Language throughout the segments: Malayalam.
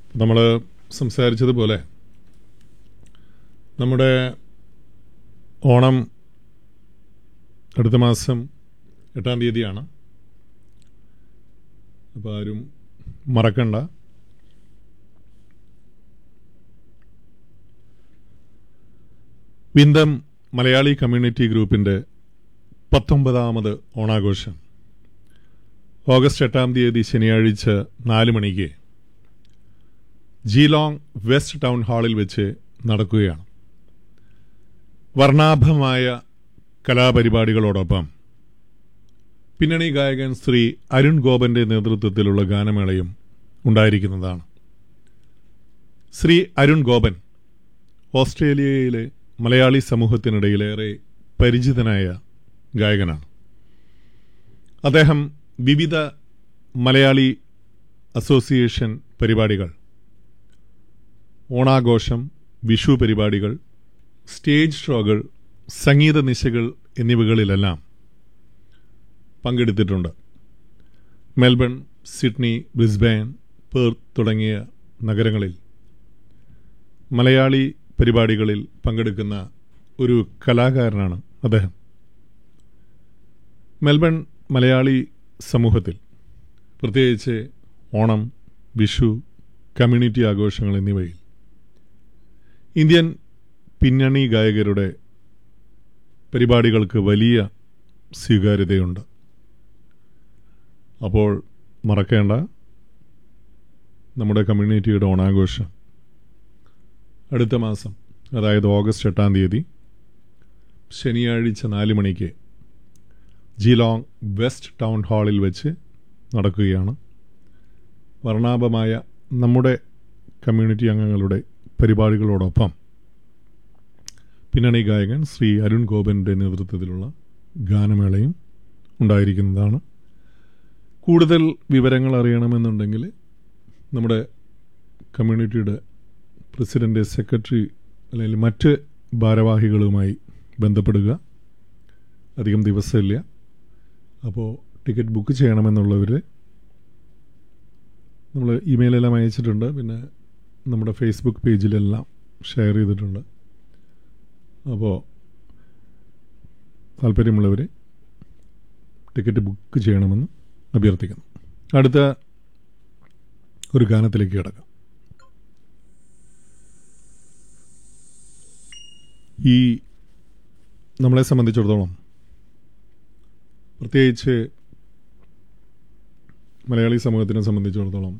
നമ്മൾ സംസാരിച്ചതുപോലെ നമ്മുടെ ഓണം അടുത്ത മാസം എട്ടാം തീയതിയാണ് അപ്പോൾ ആരും മറക്കണ്ട വിന്തം മലയാളി കമ്മ്യൂണിറ്റി ഗ്രൂപ്പിൻ്റെ പത്തൊമ്പതാമത് ഓണാഘോഷം ഓഗസ്റ്റ് എട്ടാം തീയതി ശനിയാഴ്ച നാല് മണിക്ക് ജീലോങ് വെസ്റ്റ് ടൗൺ ഹാളിൽ വെച്ച് നടക്കുകയാണ് വർണ്ണാഭമായ കലാപരിപാടികളോടൊപ്പം പിന്നണി ഗായകൻ ശ്രീ അരുൺ ഗോപന്റെ നേതൃത്വത്തിലുള്ള ഗാനമേളയും ഉണ്ടായിരിക്കുന്നതാണ് ശ്രീ അരുൺ ഗോപൻ ഓസ്ട്രേലിയയിലെ മലയാളി സമൂഹത്തിനിടയിലേറെ പരിചിതനായ ഗായകനാണ് അദ്ദേഹം വിവിധ മലയാളി അസോസിയേഷൻ പരിപാടികൾ ഓണാഘോഷം വിഷു പരിപാടികൾ സ്റ്റേജ് ഷോകൾ സംഗീത നിശകൾ എന്നിവകളിലെല്ലാം പങ്കെടുത്തിട്ടുണ്ട് മെൽബൺ സിഡ്നി ബ്രിസ്ബെയിൻ പേർത്ത് തുടങ്ങിയ നഗരങ്ങളിൽ മലയാളി പരിപാടികളിൽ പങ്കെടുക്കുന്ന ഒരു കലാകാരനാണ് അദ്ദേഹം മെൽബൺ മലയാളി സമൂഹത്തിൽ പ്രത്യേകിച്ച് ഓണം വിഷു കമ്മ്യൂണിറ്റി ആഘോഷങ്ങൾ എന്നിവയിൽ ഇന്ത്യൻ പിന്നണി ഗായകരുടെ പരിപാടികൾക്ക് വലിയ സ്വീകാര്യതയുണ്ട് അപ്പോൾ മറക്കേണ്ട നമ്മുടെ കമ്മ്യൂണിറ്റിയുടെ ഓണാഘോഷം അടുത്ത മാസം അതായത് ഓഗസ്റ്റ് എട്ടാം തീയതി ശനിയാഴ്ച നാല് മണിക്ക് ജിലോങ് വെസ്റ്റ് ടൗൺ ഹാളിൽ വെച്ച് നടക്കുകയാണ് വർണ്ണാഭമായ നമ്മുടെ കമ്മ്യൂണിറ്റി അംഗങ്ങളുടെ പരിപാടികളോടൊപ്പം പിന്നണി ഗായകൻ ശ്രീ അരുൺ ഗോപന്റെ നേതൃത്വത്തിലുള്ള ഗാനമേളയും ഉണ്ടായിരിക്കുന്നതാണ് കൂടുതൽ വിവരങ്ങൾ അറിയണമെന്നുണ്ടെങ്കിൽ നമ്മുടെ കമ്മ്യൂണിറ്റിയുടെ പ്രസിഡന്റ് സെക്രട്ടറി അല്ലെങ്കിൽ മറ്റ് ഭാരവാഹികളുമായി ബന്ധപ്പെടുക അധികം ദിവസമില്ല അപ്പോൾ ടിക്കറ്റ് ബുക്ക് ചെയ്യണമെന്നുള്ളവർ നമ്മൾ ഇമെയിലെല്ലാം അയച്ചിട്ടുണ്ട് പിന്നെ നമ്മുടെ ഫേസ്ബുക്ക് പേജിലെല്ലാം ഷെയർ ചെയ്തിട്ടുണ്ട് അപ്പോൾ താല്പര്യമുള്ളവർ ടിക്കറ്റ് ബുക്ക് ചെയ്യണമെന്ന് അഭ്യർത്ഥിക്കുന്നു അടുത്ത ഒരു ഗാനത്തിലേക്ക് കിടക്കാം ഈ നമ്മളെ സംബന്ധിച്ചിടത്തോളം പ്രത്യേകിച്ച് മലയാളി സമൂഹത്തിനെ സംബന്ധിച്ചിടത്തോളം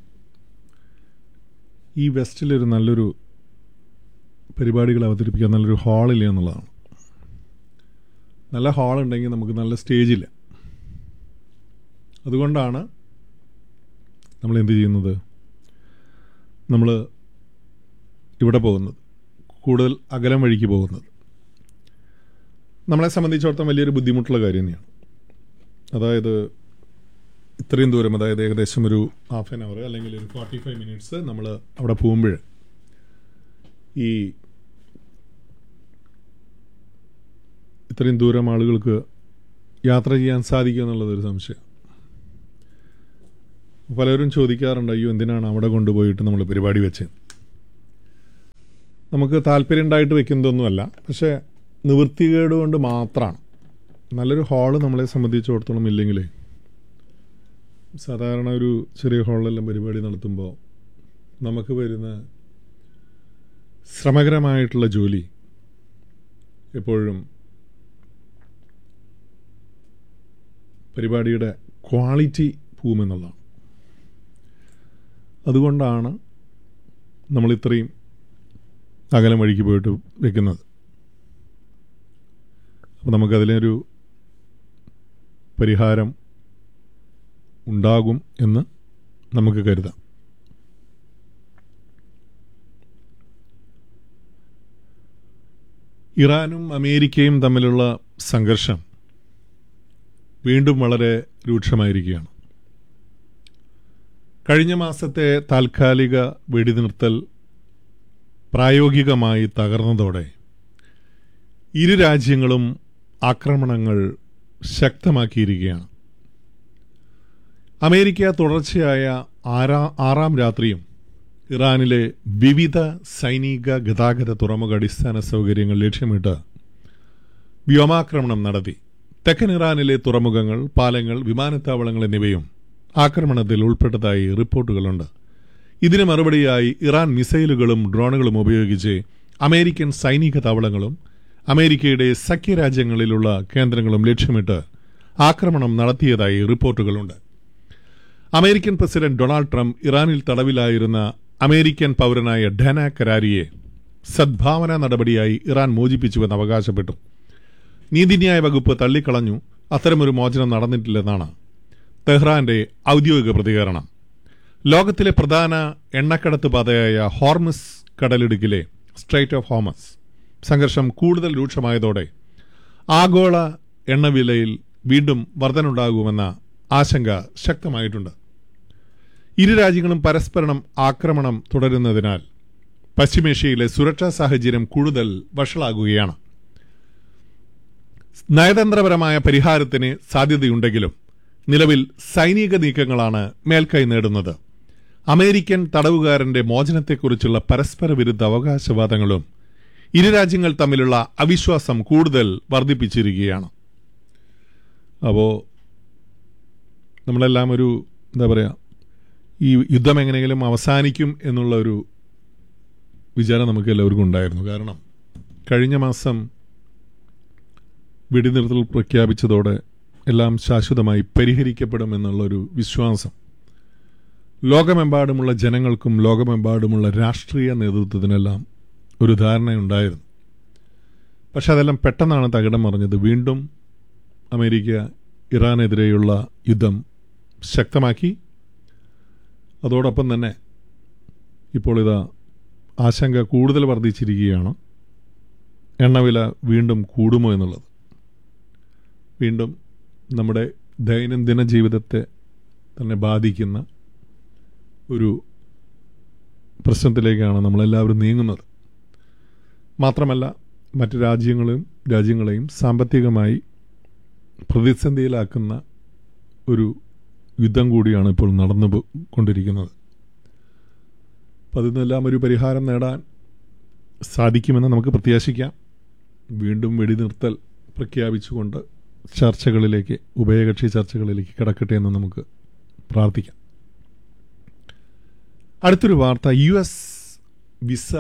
ഈ വെസ്റ്റിലൊരു നല്ലൊരു പരിപാടികൾ അവതരിപ്പിക്കാൻ നല്ലൊരു ഹാളില്ല എന്നുള്ളതാണ് നല്ല ഹാളുണ്ടെങ്കിൽ നമുക്ക് നല്ല സ്റ്റേജില്ല അതുകൊണ്ടാണ് നമ്മൾ എന്ത് ചെയ്യുന്നത് നമ്മൾ ഇവിടെ പോകുന്നത് കൂടുതൽ അകലം വഴിക്ക് പോകുന്നത് നമ്മളെ സംബന്ധിച്ചിടത്തോളം വലിയൊരു ബുദ്ധിമുട്ടുള്ള കാര്യം തന്നെയാണ് അതായത് ഇത്രയും ദൂരം അതായത് ഏകദേശം ഒരു ഹാഫ് ആൻ അവർ അല്ലെങ്കിൽ ഒരു ഫോർട്ടി ഫൈവ് മിനിറ്റ്സ് നമ്മൾ അവിടെ പോകുമ്പോൾ ഈ ഇത്രയും ദൂരം ആളുകൾക്ക് യാത്ര ചെയ്യാൻ സാധിക്കും എന്നുള്ളതൊരു സംശയം പലരും ചോദിക്കാറുണ്ട് അയ്യോ എന്തിനാണ് അവിടെ കൊണ്ടുപോയിട്ട് നമ്മൾ പരിപാടി വെച്ചത് നമുക്ക് താല്പര്യം ഉണ്ടായിട്ട് വെക്കുന്നതൊന്നുമല്ല പക്ഷേ നിവൃത്തികേട് കൊണ്ട് മാത്രമാണ് നല്ലൊരു ഹാള് നമ്മളെ സംബന്ധിച്ചിടത്തോളം ഇല്ലെങ്കിലേ സാധാരണ ഒരു ചെറിയ ഹാളിലെല്ലാം പരിപാടി നടത്തുമ്പോൾ നമുക്ക് വരുന്ന ശ്രമകരമായിട്ടുള്ള ജോലി എപ്പോഴും പരിപാടിയുടെ ക്വാളിറ്റി പോകുമെന്നുള്ളതാണ് അതുകൊണ്ടാണ് നമ്മൾ ഇത്രയും അകലം വഴിക്ക് പോയിട്ട് വെക്കുന്നത് അപ്പോൾ നമുക്കതിലൊരു പരിഹാരം ഉണ്ടാകും എന്ന് നമുക്ക് കരുതാം ഇറാനും അമേരിക്കയും തമ്മിലുള്ള സംഘർഷം വീണ്ടും വളരെ രൂക്ഷമായിരിക്കുകയാണ് കഴിഞ്ഞ മാസത്തെ താൽക്കാലിക വെടിനിർത്തൽ പ്രായോഗികമായി തകർന്നതോടെ ഇരു രാജ്യങ്ങളും ആക്രമണങ്ങൾ ശക്തമാക്കിയിരിക്കുകയാണ് അമേരിക്ക തുടർച്ചയായ ആറാ ആറാം രാത്രിയും ഇറാനിലെ വിവിധ സൈനിക ഗതാഗത തുറമുഖ അടിസ്ഥാന സൗകര്യങ്ങൾ ലക്ഷ്യമിട്ട് വ്യോമാക്രമണം നടത്തി തെക്കൻ ഇറാനിലെ തുറമുഖങ്ങൾ പാലങ്ങൾ വിമാനത്താവളങ്ങൾ എന്നിവയും ആക്രമണത്തിൽ ഉൾപ്പെട്ടതായി റിപ്പോർട്ടുകളുണ്ട് ഇതിന് മറുപടിയായി ഇറാൻ മിസൈലുകളും ഡ്രോണുകളും ഉപയോഗിച്ച് അമേരിക്കൻ സൈനിക താവളങ്ങളും അമേരിക്കയുടെ സഖ്യരാജ്യങ്ങളിലുള്ള കേന്ദ്രങ്ങളും ലക്ഷ്യമിട്ട് ആക്രമണം നടത്തിയതായി റിപ്പോർട്ടുകളുണ്ട് അമേരിക്കൻ പ്രസിഡന്റ് ഡൊണാൾഡ് ട്രംപ് ഇറാനിൽ തടവിലായിരുന്ന അമേരിക്കൻ പൗരനായ ഡാന കരാരിയെ സദ്ഭാവന നടപടിയായി ഇറാൻ മോചിപ്പിച്ചുവെന്ന് അവകാശപ്പെട്ടു നീതിന്യായ വകുപ്പ് തള്ളിക്കളഞ്ഞു അത്തരമൊരു മോചനം നടന്നിട്ടില്ലെന്നാണ് തെഹ്റാന്റെ ഔദ്യോഗിക പ്രതികരണം ലോകത്തിലെ പ്രധാന എണ്ണക്കടത്ത് പാതയായ ഹോർമസ് കടലിടുക്കിലെ സ്ട്രൈറ്റ് ഓഫ് ഹോമസ് സംഘർഷം കൂടുതൽ രൂക്ഷമായതോടെ ആഗോള എണ്ണവിലയിൽ വീണ്ടും വർധനുണ്ടാകുമെന്ന ആശങ്ക ശക്തമായിട്ടുണ്ട് ഇരു രാജ്യങ്ങളും പരസ്പരം ആക്രമണം തുടരുന്നതിനാൽ പശ്ചിമേഷ്യയിലെ സുരക്ഷാ സാഹചര്യം കൂടുതൽ വഷളാകുകയാണ് നയതന്ത്രപരമായ പരിഹാരത്തിന് സാധ്യതയുണ്ടെങ്കിലും നിലവിൽ സൈനിക നീക്കങ്ങളാണ് മേൽക്കൈ നേടുന്നത് അമേരിക്കൻ തടവുകാരന്റെ മോചനത്തെക്കുറിച്ചുള്ള പരസ്പര വിരുദ്ധ അവകാശവാദങ്ങളും ഇരു രാജ്യങ്ങൾ തമ്മിലുള്ള അവിശ്വാസം കൂടുതൽ വർദ്ധിപ്പിച്ചിരിക്കുകയാണ് അപ്പോൾ നമ്മളെല്ലാം ഒരു എന്താ പറയുക ഈ യുദ്ധം എങ്ങനെയെങ്കിലും അവസാനിക്കും എന്നുള്ള ഒരു വിചാരം നമുക്ക് എല്ലാവർക്കും ഉണ്ടായിരുന്നു കാരണം കഴിഞ്ഞ മാസം വെടിനിർത്തൽ പ്രഖ്യാപിച്ചതോടെ എല്ലാം ശാശ്വതമായി പരിഹരിക്കപ്പെടുമെന്നുള്ളൊരു വിശ്വാസം ലോകമെമ്പാടുമുള്ള ജനങ്ങൾക്കും ലോകമെമ്പാടുമുള്ള രാഷ്ട്രീയ നേതൃത്വത്തിനെല്ലാം ഒരു ധാരണയുണ്ടായിരുന്നു പക്ഷെ അതെല്ലാം പെട്ടെന്നാണ് തകിടം മറിഞ്ഞത് വീണ്ടും അമേരിക്ക ഇറാനെതിരെയുള്ള യുദ്ധം ശക്തമാക്കി അതോടൊപ്പം തന്നെ ഇപ്പോൾ ഇതാ ആശങ്ക കൂടുതൽ വർദ്ധിച്ചിരിക്കുകയാണ് എണ്ണവില വീണ്ടും കൂടുമോ എന്നുള്ളത് വീണ്ടും നമ്മുടെ ദൈനംദിന ജീവിതത്തെ തന്നെ ബാധിക്കുന്ന ഒരു പ്രശ്നത്തിലേക്കാണ് നമ്മളെല്ലാവരും നീങ്ങുന്നത് മാത്രമല്ല മറ്റ് രാജ്യങ്ങളും രാജ്യങ്ങളെയും സാമ്പത്തികമായി പ്രതിസന്ധിയിലാക്കുന്ന ഒരു യുദ്ധം കൂടിയാണ് ഇപ്പോൾ നടന്നു പോ- കൊണ്ടിരിക്കുന്നത് അപ്പം അതിൽ നിന്നെല്ലാം ഒരു പരിഹാരം നേടാൻ സാധിക്കുമെന്ന് നമുക്ക് പ്രത്യാശിക്കാം വീണ്ടും വെടിനിർത്തൽ പ്രഖ്യാപിച്ചുകൊണ്ട് ചർച്ചകളിലേക്ക് ഉഭയകക്ഷി ചർച്ചകളിലേക്ക് കിടക്കട്ടെ എന്ന് നമുക്ക് പ്രാർത്ഥിക്കാം അടുത്തൊരു വാർത്ത യു എസ് വിസ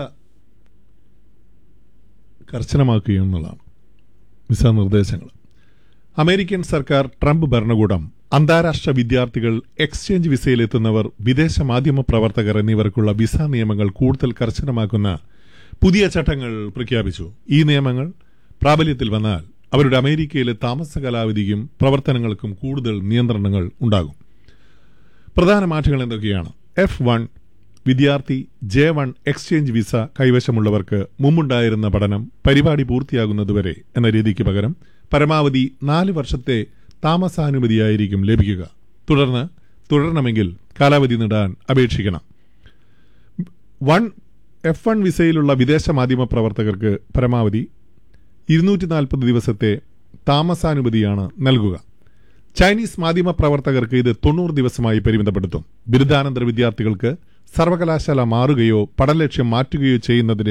കർശനമാക്കുക എന്നുള്ളതാണ് വിസ നിർദ്ദേശങ്ങൾ അമേരിക്കൻ സർക്കാർ ട്രംപ് ഭരണകൂടം അന്താരാഷ്ട്ര വിദ്യാർത്ഥികൾ എക്സ്ചേഞ്ച് വിസയിലെത്തുന്നവർ വിദേശ മാധ്യമ പ്രവർത്തകർ എന്നിവർക്കുള്ള വിസ നിയമങ്ങൾ കൂടുതൽ കർശനമാക്കുന്ന പുതിയ ചട്ടങ്ങൾ പ്രഖ്യാപിച്ചു ഈ നിയമങ്ങൾ പ്രാബല്യത്തിൽ വന്നാൽ അവരുടെ അമേരിക്കയിലെ താമസ കാലാവധിക്കും പ്രവർത്തനങ്ങൾക്കും കൂടുതൽ നിയന്ത്രണങ്ങൾ ഉണ്ടാകും പ്രധാന മാറ്റങ്ങൾ എന്തൊക്കെയാണ് എഫ് വൺ വിദ്യാർത്ഥി ജെ വൺ എക്സ്ചേഞ്ച് വിസ കൈവശമുള്ളവർക്ക് മുമ്പുണ്ടായിരുന്ന പഠനം പരിപാടി പൂർത്തിയാകുന്നതുവരെ എന്ന രീതിക്ക് പകരം പരമാവധി നാല് വർഷത്തെ താമസാനുമതിയായിരിക്കും ലഭിക്കുക തുടർന്ന് തുടരണമെങ്കിൽ കാലാവധി നീടാൻ അപേക്ഷിക്കണം വൺ എഫ് വൺ വിസയിലുള്ള വിദേശ മാധ്യമ പ്രവർത്തകർക്ക് പരമാവധി ഇരുന്നൂറ്റി നാൽപ്പത് ദിവസത്തെ താമസാനുമതിയാണ് നൽകുക ചൈനീസ് മാധ്യമ പ്രവർത്തകർക്ക് ഇത് തൊണ്ണൂറ് ദിവസമായി പരിമിതപ്പെടുത്തും ബിരുദാനന്തര വിദ്യാർത്ഥികൾക്ക് സർവകലാശാല മാറുകയോ പഠനലക്ഷ്യം മാറ്റുകയോ ചെയ്യുന്നതിന്റെ